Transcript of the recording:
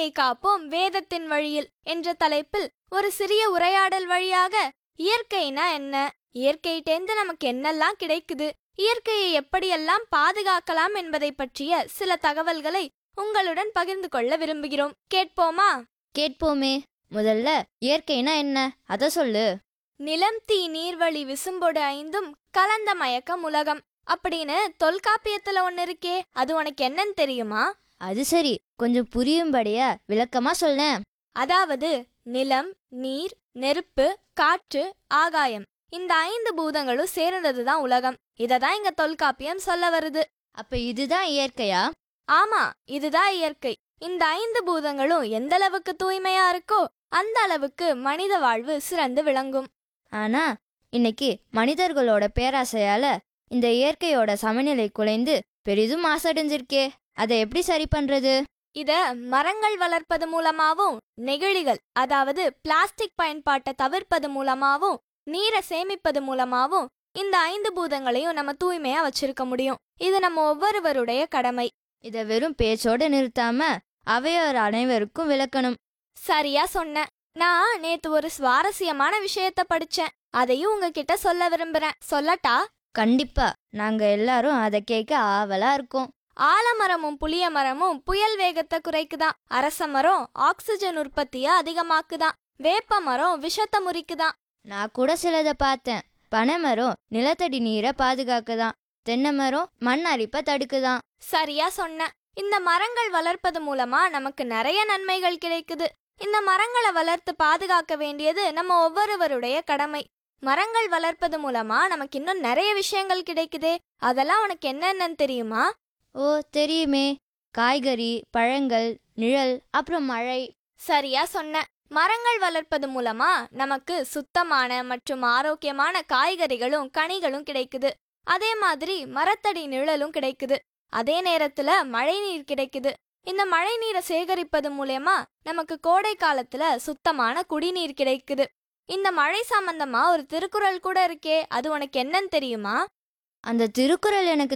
இயற்கையை காப்போம் வேதத்தின் வழியில் என்ற தலைப்பில் ஒரு சிறிய உரையாடல் வழியாக இயற்கைனா என்ன இயற்கையிட்டேந்து நமக்கு என்னெல்லாம் கிடைக்குது இயற்கையை எப்படியெல்லாம் பாதுகாக்கலாம் என்பதை பற்றிய சில தகவல்களை உங்களுடன் பகிர்ந்து கொள்ள விரும்புகிறோம் கேட்போமா கேட்போமே முதல்ல இயற்கைனா என்ன அத சொல்லு நிலம் தீ நீர்வழி விசும்பொடு ஐந்தும் கலந்த மயக்கம் உலகம் அப்படின்னு தொல்காப்பியத்துல ஒன்னு இருக்கே அது உனக்கு என்னன்னு தெரியுமா அது சரி கொஞ்சம் புரியும்படியா விளக்கமா சொல்லேன் அதாவது நிலம் நீர் நெருப்பு காற்று ஆகாயம் இந்த ஐந்து பூதங்களும் சேர்ந்ததுதான் உலகம் இததான் இங்க தொல்காப்பியம் சொல்ல வருது அப்ப இதுதான் இயற்கையா ஆமா இதுதான் இயற்கை இந்த ஐந்து பூதங்களும் எந்த அளவுக்கு தூய்மையா இருக்கோ அந்த அளவுக்கு மனித வாழ்வு சிறந்து விளங்கும் ஆனா இன்னைக்கு மனிதர்களோட பேராசையால இந்த இயற்கையோட சமநிலை குலைந்து பெரிதும் மாசடைஞ்சிருக்கே அதை எப்படி சரி பண்றது இத மரங்கள் வளர்ப்பது மூலமாவும் நெகிழிகள் அதாவது பிளாஸ்டிக் பயன்பாட்டை தவிர்ப்பது மூலமாவும் நீரை சேமிப்பது மூலமாவும் இந்த ஐந்து பூதங்களையும் நம்ம தூய்மையா வச்சிருக்க முடியும் இது நம்ம ஒவ்வொருவருடைய கடமை இத வெறும் பேச்சோட நிறுத்தாம அவையோர் அனைவருக்கும் விளக்கணும் சரியா சொன்ன நான் நேத்து ஒரு சுவாரஸ்யமான விஷயத்த படிச்சேன் அதையும் உங்ககிட்ட சொல்ல விரும்புறேன் சொல்லட்டா கண்டிப்பா நாங்க எல்லாரும் அதை கேட்க ஆவலா இருக்கோம் ஆலமரமும் புளிய மரமும் புயல் வேகத்தை குறைக்குதாம் அரச மரம் ஆக்சிஜன் உற்பத்தியை அதிகமாக்குதாம் வேப்ப மரம் விஷத்தை முறிக்குதாம் நான் கூட சிலதை பார்த்தேன் பனைமரம் நிலத்தடி நீரை பாதுகாக்குதாம் தென்னை மரம் மண் அரிப்பை தடுக்குதாம் சரியா சொன்ன இந்த மரங்கள் வளர்ப்பது மூலமா நமக்கு நிறைய நன்மைகள் கிடைக்குது இந்த மரங்களை வளர்த்து பாதுகாக்க வேண்டியது நம்ம ஒவ்வொருவருடைய கடமை மரங்கள் வளர்ப்பது மூலமா நமக்கு இன்னும் நிறைய விஷயங்கள் கிடைக்குதே அதெல்லாம் உனக்கு என்னென்னு தெரியுமா ஓ தெரியுமே காய்கறி பழங்கள் நிழல் அப்புறம் மழை சரியா சொன்ன மரங்கள் வளர்ப்பது மூலமா நமக்கு சுத்தமான மற்றும் ஆரோக்கியமான காய்கறிகளும் கனிகளும் கிடைக்குது அதே மாதிரி மரத்தடி நிழலும் கிடைக்குது அதே நேரத்துல மழைநீர் கிடைக்குது இந்த மழை நீரை சேகரிப்பது மூலயமா நமக்கு கோடை காலத்துல சுத்தமான குடிநீர் கிடைக்குது இந்த மழை சம்பந்தமா ஒரு திருக்குறள் கூட இருக்கே அது உனக்கு என்னன்னு தெரியுமா அந்த திருக்குறள் எனக்கு